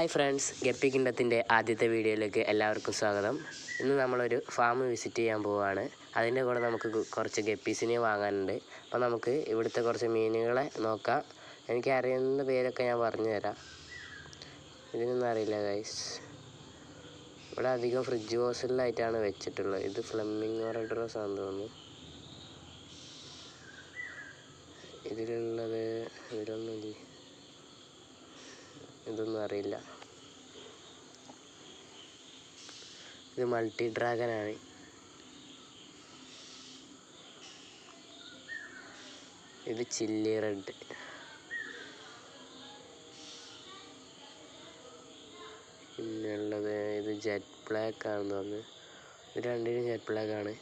Hi friends guppy കിണ്ടത്തിൻ്റെ ആദ്യത്തെ വീഡിയോയിലേക്ക് എല്ലാവർക്കും സ്വാഗതം ഇന്ന് നമ്മളൊരു ഫാം വിസിറ്റ് ചെയ്യാൻ പോവുകയാണ് അതിൻ്റെ കൂടെ നമുക്ക് കു- കുറച്ച് ഗപ്പീസിനെ വാങ്ങാനുണ്ട് അപ്പോൾ നമുക്ക് ഇവിടുത്തെ കുറച്ച് മീനുകളെ നോക്കാം എനിക്ക് അറിയുന്ന പേരൊക്കെ ഞാൻ പറഞ്ഞു തരാം ഇതിനൊന്നും അറിയില്ല ഗൈസ് ഇവിടെ അധികം ഫ്രിഡ്ജ് ബോസിലായിട്ടാണ് വെച്ചിട്ടുള്ളത് ഇത് ഫ്ലമ്മിങ് റെഡ്രോസ് ആണെന്ന് തോന്നുന്നു ഇതിലുള്ളത് ഇതിലൊന്നുമില്ല ഇതൊന്നും അറിയില്ല ഇത് മൾട്ടി ഡ്രാഗനാണ് ഇത് ചില്ലി റെഡ് പിന്നുള്ളത് ഇത് ജെറ്റ് ബ്ലാക്ക് ആണെന്ന് തോന്നുന്നു ഇത് രണ്ടിനും ജെറ്റ് ബ്ലാക്ക് ആണ്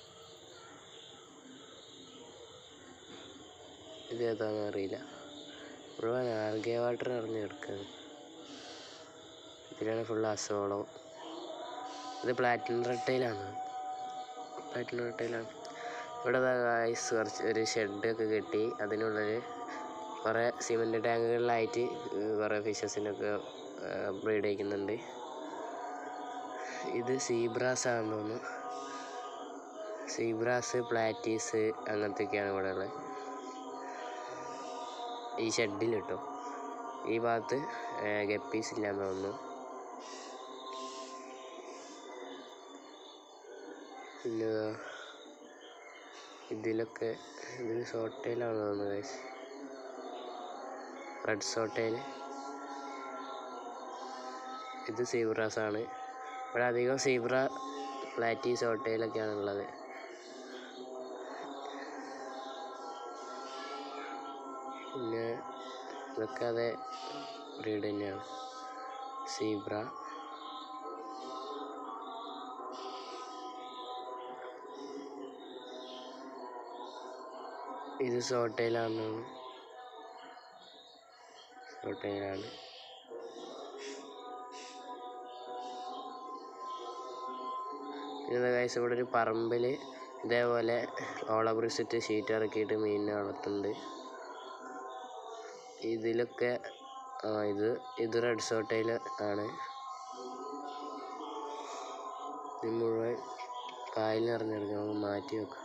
ഇത് ഏതാണെന്ന് അറിയില്ല മുഴുവൻ ആൽഗേ വാട്ടർ നിറഞ്ഞ് കിടക്കുകയാണ് ഇതിലാണ് ഫുൾ അസോളം ഇത് പ്ലാറ്റിനം റെട്ടയിലാണ് പ്ലാറ്റിനം റെട്ടയിലാണ് ഇവിടെ ഐസ് കുറച്ച് ഒരു ഷെഡൊക്കെ കെട്ടി അതിനുള്ളിൽ കുറേ സിമെൻറ്റ് ടാങ്കുകളിലായിട്ട് കുറേ ഫിഷസിനൊക്കെ ബ്രീഡ് ചെയ്യിക്കുന്നുണ്ട് ഇത് സീബ്രാസ് ആണെന്ന് തോന്നുന്നു സീബ്രാസ് പ്ലാറ്റീസ് അങ്ങനത്തെയൊക്കെയാണ് ഇവിടെ ഉള്ളത് ഈ ഷെഡിൽ കേട്ടോ ഈ ഭാഗത്ത് ഗപ്പീസ് ഇല്ലാന്ന് തോന്നുന്നു പിന്നെ ഇതിലൊക്കെ ഇതിൽ സോട്ടയിലാണ് തോന്നുന്നത് guys. റെഡ് സോട്ടയിൽ ഇത് സീബ്രാസ് ആണ് ഇവിടെ അധികം സീബ്ര പ്ലാറ്റി സോട്ടയിലൊക്കെയാണ് ഉള്ളത് പിന്നെ ഇതൊക്കെ അതേ ബ്രീഡ് തന്നെയാണ് സീബ്ര ഇത് സോട്ടയിലാണ് സോട്ടയിലാണ് പിന്നെ കാഴ്ച ഇവിടെ ഒരു പറമ്പിൽ ഇതേപോലെ ഓളബ്രിസിറ്റ് ഷീറ്റ് ഇറക്കിയിട്ട് മീനിനെ വളർത്തുന്നുണ്ട് ഇതിലൊക്കെ ആ ഇത് ഇത് റെഡ് സോട്ടയിൽ ആണ് ഇത് മുഴുവൻ കായൽ നിറഞ്ഞെടുക്കാം നമുക്ക് മാറ്റി വെക്കാം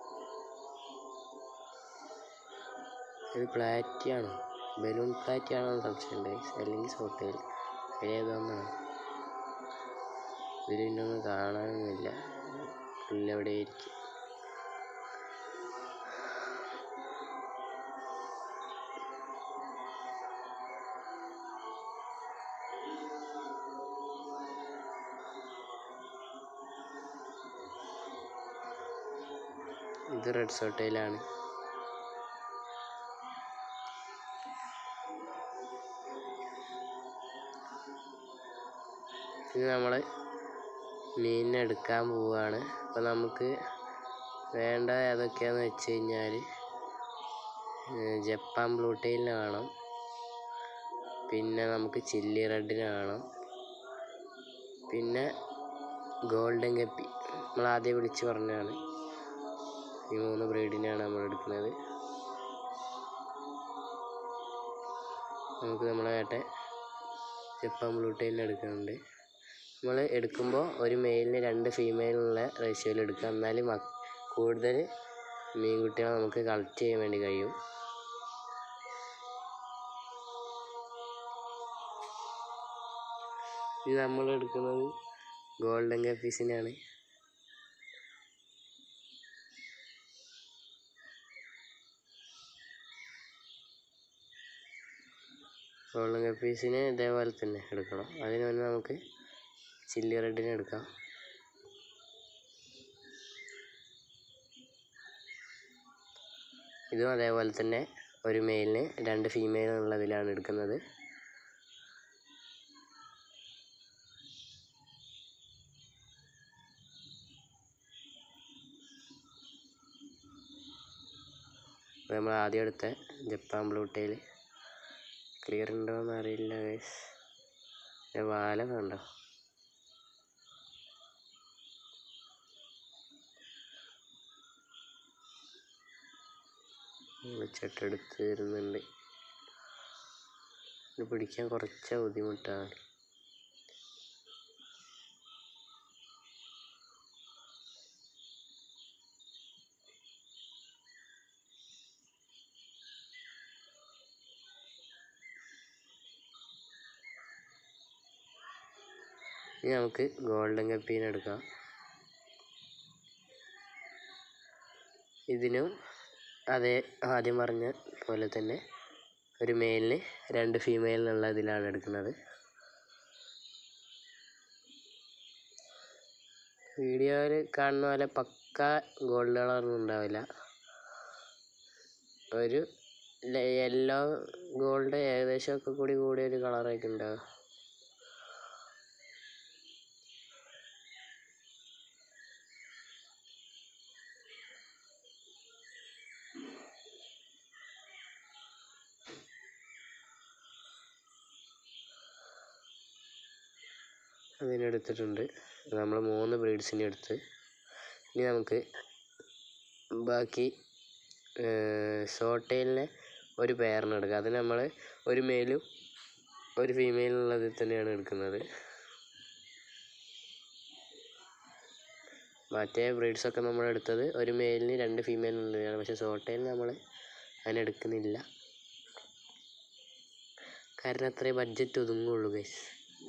ഇത് പ്ലാറ്റിയാണോ ബലൂൺ പ്ലാറ്റിയാണോ എന്ന് സംശയമുണ്ട് അല്ലെങ്കിൽ സോട്ടയിൽ ഏതാണെന്നാണ് ഇതിൽ ഇന്നൊന്നും കാണാനൊന്നുമില്ല പുല്ലെവിടെ ഇരിക്കും ഇത് റെഡ് സോട്ടയിലാണ് ഇത് നമ്മൾ മീനിനെ എടുക്കാൻ പോവുകയാണ് അപ്പോൾ നമുക്ക് വേണ്ട ഏതൊക്കെയാന്ന് വെച്ച് കഴിഞ്ഞാൽ ജപ്പാൻ ബ്ലൂ ടൈലിന് വേണം പിന്നെ നമുക്ക് ചില്ലി റെഡിന് വേണം പിന്നെ ഗോൾഡൻ കപ്പി നമ്മൾ ആദ്യം വിളിച്ച് പറഞ്ഞതാണ് ഈ മൂന്ന് ബ്രീഡിനെയാണ് നമ്മൾ എടുക്കുന്നത് നമുക്ക് നമ്മളെ ഏട്ടെ ജപ്പാൻ ബ്ലൂ ടൈലിന് എടുക്കുന്നുണ്ട് നമ്മൾ എടുക്കുമ്പോൾ ഒരു മെയിലിന് രണ്ട് ഫീമെയിലുള്ള റേഷ്യോയിൽ എടുക്കുക എന്നാലും മ- കൂടുതൽ മീൻകുട്ടികളെ നമുക്ക് കളക്ട് ചെയ്യാൻ വേണ്ടി കഴിയും ഇത് നമ്മൾ എടുക്കുന്നത് ഗോൾഡൻ കപ്പീസിനാണ് ഗോൾഡൻ കപ്പീസിന് ഇതേപോലെ തന്നെ എടുക്കണം അതിന് മുന്നേ നമുക്ക് ചില്ലി റെഡിന് എടുക്കാം ഇതും അതേപോലെ തന്നെ ഒരു മെയിലിന് രണ്ട് ഫീമെയിൽ ഉള്ളതിലാണ് എടുക്കുന്നത് ഇത് നമ്മൾ ആദ്യം എടുത്ത ജപ്പാൻ ബ്ലൂ ടൈൽ ക്ലിയർ ഉണ്ടോ എന്ന് അറിയില്ല ഗൈസ് വാല കണ്ടോ വെച്ചിട്ടെടുത്ത് തരുന്നുണ്ട് ഇത് പിടിക്കാൻ കുറച്ച് ബുദ്ധിമുട്ടാണ് ഇനി നമുക്ക് ഗോൾഡൻ കപ്പീനെ എടുക്കാം ഇതിനും അതേ ആദ്യം പറഞ്ഞ പോലെ തന്നെ ഒരു മെയിലിന് രണ്ട് ഫീമെയിൽ എന്നുള്ള ഇതിലാണ് എടുക്കുന്നത് വീഡിയോയിൽ കാണുന്ന പോലെ പക്ക ഗോൾഡ് കളറൊന്നും ഉണ്ടാവില്ല ഒരു യെല്ലോ ഗോൾഡ് ഏകദേശം ഒക്കെ കൂടി കൂടിയ ഒരു കളറൊക്കെ ഉണ്ടാവും അതിനെടുത്തിട്ടുണ്ട് നമ്മൾ മൂന്ന് ബ്രീഡ്സിനെ എടുത്ത് ഇനി നമുക്ക് ബാക്കി ഷോർട്ടെയിലിനെ ഒരു പെയറിന് എടുക്കുക അതിന് നമ്മൾ ഒരു മെയിലും ഒരു ഫീമെയിലുള്ളതിൽ തന്നെയാണ് എടുക്കുന്നത് മറ്റേ ബ്രീഡ്സൊക്കെ നമ്മൾ എടുത്തത് ഒരു മെയിലിന് രണ്ട് ഫീമെയിലുള്ളതാണ് പക്ഷേ ഷോർട്ടെയിൽ നമ്മൾ അതിനെടുക്കുന്നില്ല കാരണം അത്രേ ബഡ്ജറ്റ് ഒതുങ്ങുള്ളൂ ഗൈസ്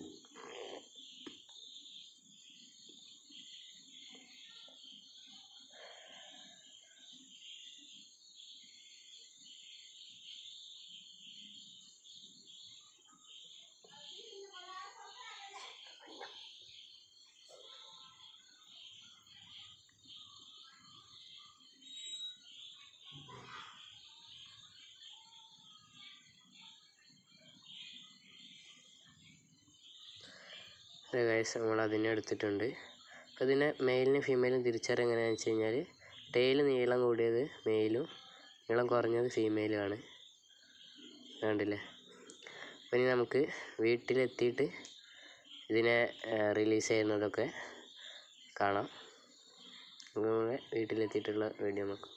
ഗൈസ് നമ്മൾ അതിനെ എടുത്തിട്ടുണ്ട് അപ്പോൾ ഇതിനെ മെയിലിനും ഫീമെയിലും തിരിച്ചറിയാൻ എങ്ങനെയാണെന്ന് വെച്ച് കഴിഞ്ഞാൽ ടെയിൽ നീളം കൂടിയത് മെയിലും നീളം കുറഞ്ഞത് ഫീമെയിലുമാണ് കണ്ടില്ലേ അപ്പോൾ ഇനി നമുക്ക് വീട്ടിലെത്തിയിട്ട് ഇതിനെ റിലീസ് ചെയ്യുന്നതൊക്കെ കാണാം നമ്മുടെ വീട്ടിലെത്തിയിട്ടുള്ള വീഡിയോ നോക്കാം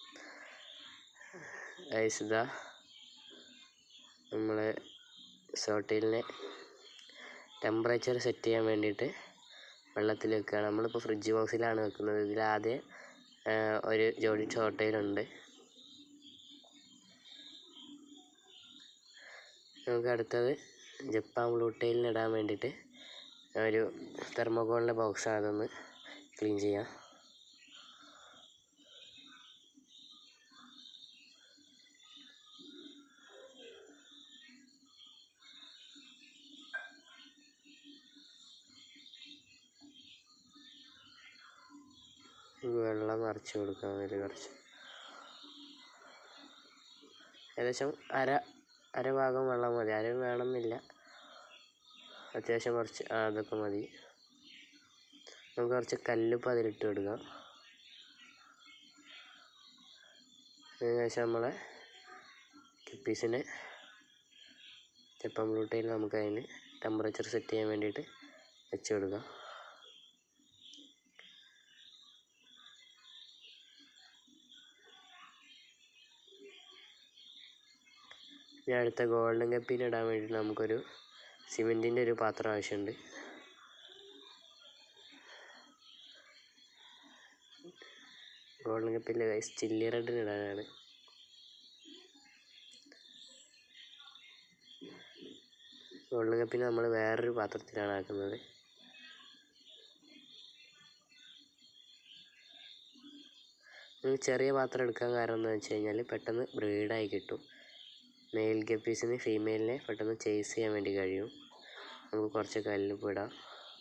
ഗൈസ് ഇതാ നമ്മളെ ഷോർട്ടീലിനെ ടെമ്പറേച്ചർ സെറ്റ് ചെയ്യാൻ വേണ്ടിയിട്ട് വെള്ളത്തിൽ വെക്കുകയാണ് നമ്മളിപ്പോൾ ഫ്രിഡ്ജ് ബോക്സിലാണ് വെക്കുന്നത് ഇതിലാദ്യം ഒരു ജോഡി ഷോർട്ടയിലുണ്ട് നമുക്ക് അടുത്തത് ജപ്പാൻ ബ്ലൂ ടൈലിന് ഇടാൻ വേണ്ടിയിട്ട് ഒരു തെർമോകോളിൻ്റെ ബോക്സാണ് അതൊന്ന് ക്ലീൻ ചെയ്യാം വെള്ളം നിറച്ച് കൊടുക്കാം അതിൽ കുറച്ച് ഏകദേശം അര അര ഭാഗം വെള്ളം മതി അര വേണമെന്നില്ല അത്യാവശ്യം കുറച്ച് ആ അതൊക്കെ മതി നമുക്ക് കുറച്ച് കല്ലുപ്പ് അതിലിട്ട് കൊടുക്കാം അതിനുശേഷം നമ്മളെ കിപ്പീസിനെ ജപ്പാൻ ബ്ലൂട്ടയിൽ നമുക്ക് അതിന് ടെമ്പറേച്ചർ സെറ്റ് ചെയ്യാൻ വേണ്ടിയിട്ട് വെച്ച് കൊടുക്കാം ഇനി അടുത്ത ഗോൾഡൻ കപ്പിന് ഇടാൻ വേണ്ടിയിട്ട് നമുക്കൊരു സിമെൻറ്റിൻ്റെ ഒരു പാത്രം ആവശ്യമുണ്ട് ഗോൾഡൻ കപ്പിൽ ചില്ലി റെഡിന് ഇടാനാണ് ഗോൾഡൻ കപ്പിന് നമ്മൾ വേറൊരു പാത്രത്തിലാണ് ആക്കുന്നത് നമുക്ക് ചെറിയ പാത്രം എടുക്കാൻ കാരണം എന്താണെന്ന് വെച്ച് കഴിഞ്ഞാൽ പെട്ടെന്ന് ബ്രീഡായി കിട്ടും മെയിൽ ഗപ്പീസിന് ഫീമെയിലിനെ പെട്ടെന്ന് ചേസ് ചെയ്യാൻ വേണ്ടി കഴിയും നമുക്ക് കുറച്ച് കല്ലുപ്പ് ഇടാം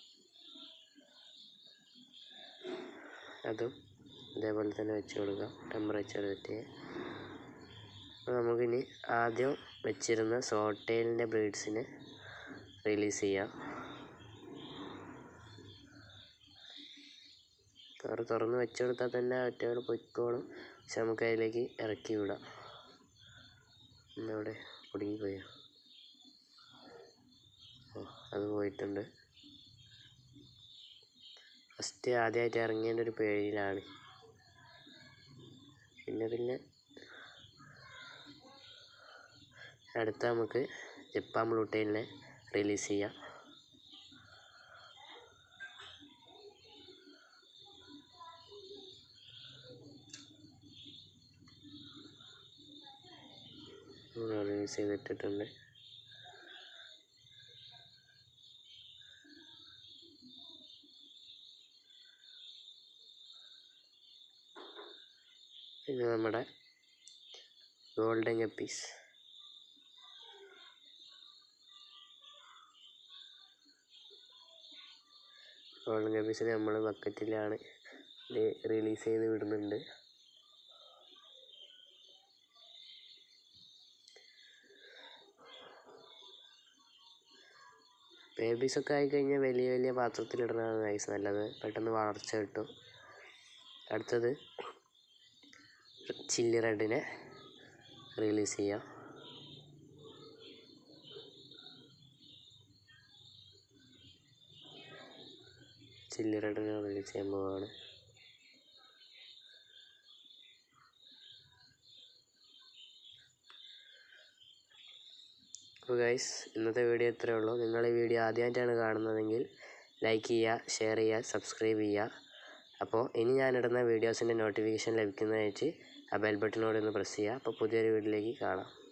അതും ഇതേപോലെ തന്നെ വെച്ച് കൊടുക്കാം ടെമ്പറേച്ചർ സെറ്റ് ചെയ്യാൻ അപ്പോൾ നമുക്കിനി ആദ്യം വെച്ചിരുന്ന സോട്ടേലിൻ്റെ ബ്രീഡ്സിനെ റിലീസ് ചെയ്യാം കവർ തുറന്ന് വെച്ച് കൊടുത്താൽ തന്നെ ഒറ്റകൾ പൊയ്ക്കോളും പക്ഷെ നമുക്ക് അതിലേക്ക് ഇറക്കി വിടാം ഇന്നവിടെ കുടുങ്ങിപ്പോയോ ഓ അത് പോയിട്ടുണ്ട് ഫസ്റ്റ് ആദ്യമായിട്ട് ഇറങ്ങിയതിൻ്റെ ഒരു പേടിയിലാണ് പിന്നെ പിന്നെ അടുത്ത നമുക്ക് ജപ്പാൻ ബ്ലൂട്ടൈലിനെ റിലീസ് ചെയ്യാം റിലീസ് ചെയ്തിട്ടിട്ടുണ്ട് ഇത് നമ്മുടെ ഗോൾഡൻ ഗപ്പീസ് ഗോൾഡൻ ഗപ്പീസിനെ നമ്മൾ ബക്കറ്റിലാണ് ഇത് റിലീസ് ചെയ്ത് വിടുന്നുണ്ട് ബേബീസൊക്കെ ആയിക്കഴിഞ്ഞാൽ വലിയ വലിയ പാത്രത്തിലിടുന്നതാണ് നൈസ് നല്ലത് പെട്ടെന്ന് വളർച്ച കിട്ടും അടുത്തത് ചില്ലി റെഡിനെ റിലീസ് ചെയ്യാം ചില്ലി റെഡിനെ റിലീസ് ചെയ്യാൻ പോവാണ് അപ്പോൾ ഗൈസ് ഇന്നത്തെ വീഡിയോ ഇത്രയേ ഉള്ളൂ നിങ്ങൾ ഈ വീഡിയോ ആദ്യമായിട്ടാണ് കാണുന്നതെങ്കിൽ ലൈക്ക് ചെയ്യുക ഷെയർ ചെയ്യുക സബ്സ്ക്രൈബ് ചെയ്യുക അപ്പോൾ ഇനി ഞാനിടുന്ന വീഡിയോസിൻ്റെ നോട്ടിഫിക്കേഷൻ ലഭിക്കുന്നതായിട്ട് ആ ബെൽ ബട്ടനോട് ഒന്ന് പ്രസ് ചെയ്യുക അപ്പോൾ പുതിയൊരു വീഡിയോയിലേക്ക് കാണാം